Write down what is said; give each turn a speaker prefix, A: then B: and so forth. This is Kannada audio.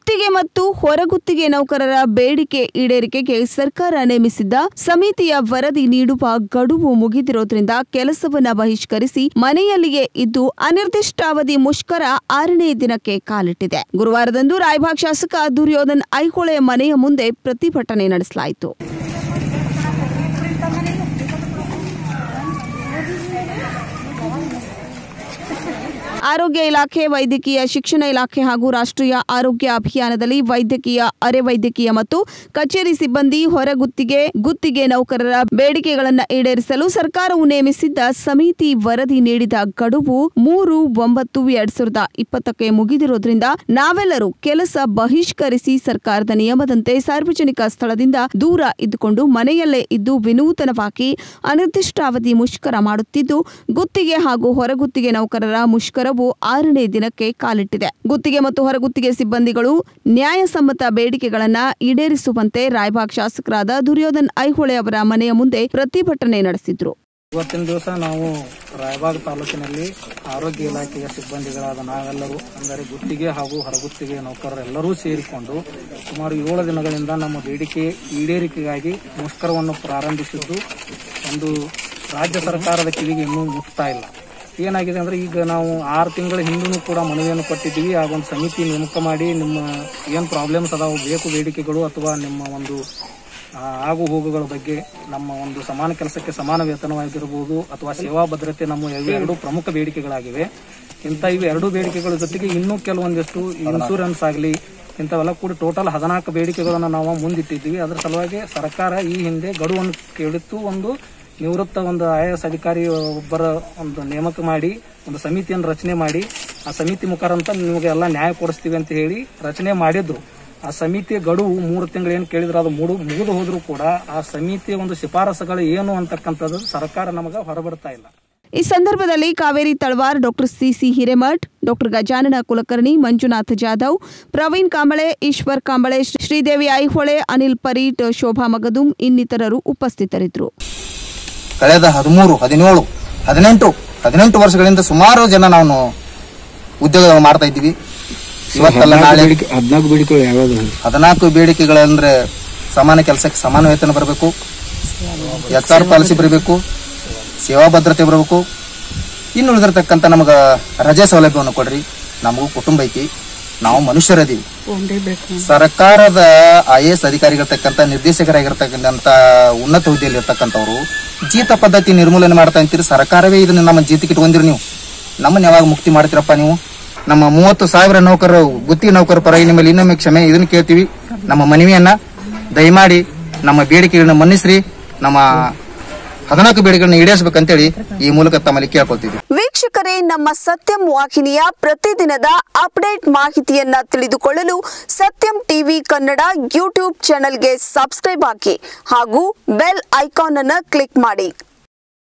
A: ಗುತ್ತಿಗೆ ಮತ್ತು ಹೊರಗುತ್ತಿಗೆ ನೌಕರರ ಬೇಡಿಕೆ ಈಡೇರಿಕೆಗೆ ಸರ್ಕಾರ ನೇಮಿಸಿದ್ದ ಸಮಿತಿಯ ವರದಿ ನೀಡುವ ಗಡುವು ಮುಗಿದಿರೋದ್ರಿಂದ ಕೆಲಸವನ್ನ ಬಹಿಷ್ಕರಿಸಿ ಮನೆಯಲ್ಲಿಯೇ ಇದ್ದು ಅನಿರ್ದಿಷ್ಟಾವಧಿ ಮುಷ್ಕರ ಆರನೇ ದಿನಕ್ಕೆ ಕಾಲಿಟ್ಟಿದೆ ಗುರುವಾರದಂದು ರಾಯಭಾಗ್ ಶಾಸಕ ದುರ್ಯೋಧನ್ ಐಹೊಳೆ ಮನೆಯ ಮುಂದೆ ಪ್ರತಿಭಟನೆ ನಡೆಸಲಾಯಿತು ಆರೋಗ್ಯ ಇಲಾಖೆ ವೈದ್ಯಕೀಯ ಶಿಕ್ಷಣ ಇಲಾಖೆ ಹಾಗೂ ರಾಷ್ಟ್ರೀಯ ಆರೋಗ್ಯ ಅಭಿಯಾನದಲ್ಲಿ ವೈದ್ಯಕೀಯ ಅರೆ ವೈದ್ಯಕೀಯ ಮತ್ತು ಕಚೇರಿ ಸಿಬ್ಬಂದಿ ಹೊರಗುತ್ತಿಗೆ ಗುತ್ತಿಗೆ ನೌಕರರ ಬೇಡಿಕೆಗಳನ್ನು ಈಡೇರಿಸಲು ಸರ್ಕಾರವು ನೇಮಿಸಿದ್ದ ಸಮಿತಿ ವರದಿ ನೀಡಿದ ಗಡುವು ಮೂರು ಒಂಬತ್ತು ಎರಡ್ ಸಾವಿರದ ಇಪ್ಪತ್ತಕ್ಕೆ ಮುಗಿದಿರೋದ್ರಿಂದ ನಾವೆಲ್ಲರೂ ಕೆಲಸ ಬಹಿಷ್ಕರಿಸಿ ಸರ್ಕಾರದ ನಿಯಮದಂತೆ ಸಾರ್ವಜನಿಕ ಸ್ಥಳದಿಂದ ದೂರ ಇದ್ದುಕೊಂಡು ಮನೆಯಲ್ಲೇ ಇದ್ದು ವಿನೂತನವಾಗಿ ಅನಿರ್ದಿಷ್ಟಾವಧಿ ಮುಷ್ಕರ ಮಾಡುತ್ತಿದ್ದು ಗುತ್ತಿಗೆ ಹಾಗೂ ಹೊರಗುತ್ತಿಗೆ ನೌಕರರ ಮುಷ್ಕರವು ಆರನೇ ದಿನಕ್ಕೆ ಕಾಲಿಟ್ಟಿದೆ ಗುತ್ತಿಗೆ ಮತ್ತು ಹೊರಗುತ್ತಿಗೆ ಸಿಬ್ಬಂದಿಗಳು ನ್ಯಾಯಸಮ್ಮತ ಬೇಡಿಕೆಗಳನ್ನ ಈಡೇರಿಸುವಂತೆ ರಾಯಬಾಗ್ ಶಾಸಕರಾದ ದುರ್ಯೋಧನ್ ಐಹೊಳೆ ಅವರ ಮನೆಯ ಮುಂದೆ ಪ್ರತಿಭಟನೆ ನಡೆಸಿದ್ರು
B: ಇವತ್ತಿನ ದಿವಸ ನಾವು ರಾಯಬಾಗ್ ತಾಲೂಕಿನಲ್ಲಿ ಆರೋಗ್ಯ ಇಲಾಖೆಯ ಸಿಬ್ಬಂದಿಗಳಾದ ನಾವೆಲ್ಲರೂ ಅಂದರೆ ಗುತ್ತಿಗೆ ಹಾಗೂ ಹೊರಗುತ್ತಿಗೆ ನೌಕರರೆಲ್ಲರೂ ಸೇರಿಕೊಂಡು ಸುಮಾರು ಏಳು ದಿನಗಳಿಂದ ನಮ್ಮ ಬೇಡಿಕೆ ಈಡೇರಿಕೆಗಾಗಿ ಮುಷ್ಕರವನ್ನು ಪ್ರಾರಂಭಿಸಿದ್ದು ಒಂದು ರಾಜ್ಯ ಸರ್ಕಾರದ ಕಿವಿಗೆ ಇನ್ನೂ ಮುಟ್ತಾ ಇಲ್ಲ ಏನಾಗಿದೆ ಅಂದ್ರೆ ಈಗ ನಾವು ಆರು ತಿಂಗಳ ಹಿಂದೂ ಕೂಡ ಮನವಿಯನ್ನು ಕೊಟ್ಟಿದ್ದೀವಿ ಆ ಒಂದು ಸಮಿತಿ ನೇಮಕ ಮಾಡಿ ನಿಮ್ಮ ಏನು ಪ್ರಾಬ್ಲಮ್ಸ್ ಅದಾವು ಬೇಕು ಬೇಡಿಕೆಗಳು ಅಥವಾ ನಿಮ್ಮ ಒಂದು ಆ, ಆಗು ಹೋಗುಗಳ ಬಗ್ಗೆ ನಮ್ಮ ಒಂದು ಸಮಾನ ಕೆಲಸಕ್ಕೆ ಸಮಾನ ವೇತನವಾಗಿರಬಹುದು ಅಥವಾ ಸೇವಾ ಭದ್ರತೆ ನಮ್ಮ ಇವು ಎರಡು ಪ್ರಮುಖ ಬೇಡಿಕೆಗಳಾಗಿವೆ ಇಂಥ ಇವು ಎರಡು ಬೇಡಿಕೆಗಳ ಜೊತೆಗೆ ಇನ್ನೂ ಕೆಲವೊಂದಿಷ್ಟು ಇನ್ಶೂರೆನ್ಸ್ ಆಗಲಿ ಇಂಥವೆಲ್ಲ ಕೂಡ ಟೋಟಲ್ ಹದಿನಾಲ್ಕು ಬೇಡಿಕೆಗಳನ್ನು ನಾವು ಮುಂದಿಟ್ಟಿದ್ದೀವಿ ಅದರ ಸಲುವಾಗಿ ಸರ್ಕಾರ ಈ ಹಿಂದೆ ಗಡುವನ್ನು ಕೇಳಿತ್ತು ಒಂದು ನಿವೃತ್ತ ಒಂದು ಐ ಎಸ್ ಅಧಿಕಾರಿ ಒಬ್ಬರ ಒಂದು ನೇಮಕ ಮಾಡಿ ಒಂದು ಸಮಿತಿಯನ್ನು ರಚನೆ ಮಾಡಿ ಆ ಸಮಿತಿ ಮುಖಾಂತರ ನಿಮಗೆ ಎಲ್ಲ ನ್ಯಾಯ ಕೊಡಿಸ್ತೀವಿ ಅಂತ ಹೇಳಿ ರಚನೆ ಮಾಡಿದ್ರು ಆ ಸಮಿತಿಯ ಗಡುವು ಮೂರು ತಿಂಗಳು ಏನು ಕೇಳಿದ್ರು ಅದು ಮುಡು ಮುಗಿದು ಹೋದ್ರೂ ಕೂಡ ಆ ಸಮಿತಿಯ ಒಂದು ಶಿಫಾರಸುಗಳು ಏನು ಅಂತಕ್ಕಂಥದ್ದು ಸರ್ಕಾರ ನಮಗೆ ಹೊರಬರ್ತಾ ಇಲ್ಲ
A: ಈ ಸಂದರ್ಭದಲ್ಲಿ Kaveri Talawar doctor C C Hiremath doctor Gajanana Kulkarni Manjunath Jadhav Praveen Kamble Eshwar Kamble Sridevi Aihole Anil Pareet Shobha Magdum ಇನ್ನಿತರರು ಉಪಸ್ಥಿತರಿದ್ದರು
C: ಕಳೆದ ಹದಿಮೂರು ಹದಿನೇಳು ಹದಿನೆಂಟು ಹದಿನೆಂಟು ವರ್ಷಗಳಿಂದ ಸುಮಾರು ಜನ ನಾವು ಉದ್ಯೋಗ ಮಾಡ್ತಾ ಇದ್ದೀವಿ ಇವತ್ತಲ್ಲ ನಾಳೆ
D: ಹದಿನಾಲ್ಕು ಬೇಡಿಕೆಗಳು ಯಾವ್ಯಾವ್ದು
C: ಹದಿನಾಲ್ಕು ಬೇಡಿಕೆಗಳಂದ್ರೆ ಸಮಾನ ಕೆಲಸಕ್ಕೆ ಸಮಾನ ವೇತನ ಬರಬೇಕು ಎಚ್ ಆರ್ ಪಾಲಿಸಿ ಬರಬೇಕು ಸೇವಾ ಭದ್ರತೆ ಬರಬೇಕು ಇನ್ನು ಉಳಿದಿರ್ತಕ್ಕಂಥ ನಮಗೆ ರಜೆ ಸೌಲಭ್ಯವನ್ನು ಕೊಡ್ರಿ ನಮಗೂ ಕುಟುಂಬ ಐತಿ ನಾವು ಮನುಷ್ಯರದೀವಿ ಸರ್ಕಾರದ ಐ ಎಸ್ ಅಧಿಕಾರಿಗಿರ್ತಕ್ಕಂಥ ನಿರ್ದೇಶಕರಾಗಿರ್ತಕ್ಕಂಥ ಉನ್ನತ ಹುದ್ದೆಯಲ್ಲಿ ಇರ್ತಕ್ಕಂಥವ್ರು ಜೀತ ಪದ್ಧತಿ ನಿರ್ಮೂಲನೆ ಮಾಡ್ತಾ ಅಂತೀರಿ ಸರ್ಕಾರವೇ ಇದನ್ನ ನಮ್ಮ ಜೀತಕ್ಕೆ ಇಟ್ಕೊಂಡಿರಿ ನೀವು ನಮ್ಮನ್ನ ಯಾವಾಗ ಮುಕ್ತಿ ಮಾಡ್ತೀರಪ್ಪ ನೀವು ನಮ್ಮ ಮೂವತ್ತು ಸಾವಿರ ನೌಕರರು ಗುತ್ತಿಗೆ ನೌಕರ ಪರವಾಗಿ ನಿಮ್ಮಲ್ಲಿ ಇನ್ನೊಮ್ಮೆ ಕ್ಷಮೆ ಇದನ್ನ ಕೇಳ್ತೀವಿ ನಮ್ಮ ಮನವಿಯನ್ನ ದಯಮಾಡಿ ನಮ್ಮ ಬೇಡಿಕೆಗಳನ್ನ ಮನ್ನಿಸ್ರಿ ನಮ್ಮ ಹದಿನಾಲ್ಕು ಬೇಡಿಕೆಗಳನ್ನ ಈಡೇರಿಸಬೇಕಂತೇಳಿ ಈ ಮೂಲಕ ತಮ್ಮಲ್ಲಿ ಕೇಳ್ಕೊಳ್ತೀವಿ
A: ವೀಕ್ಷಕರೇ ನಮ್ಮ ಸತ್ಯಂ ವಾಹಿನಿಯ ಪ್ರತಿದಿನದ ಅಪ್ಡೇಟ್ ಮಾಹಿತಿಯನ್ನ ತಿಳಿದುಕೊಳ್ಳಲು ಸತ್ಯಂ ಟಿವಿ ಕನ್ನಡ ಯೂಟ್ಯೂಬ್ ಚಾನೆಲ್ಗೆ ಸಬ್ಸ್ಕ್ರೈಬ್ ಹಾಕಿ ಹಾಗೂ ಬೆಲ್ ಐಕಾನ್ ಅನ್ನು ಕ್ಲಿಕ್ ಮಾಡಿ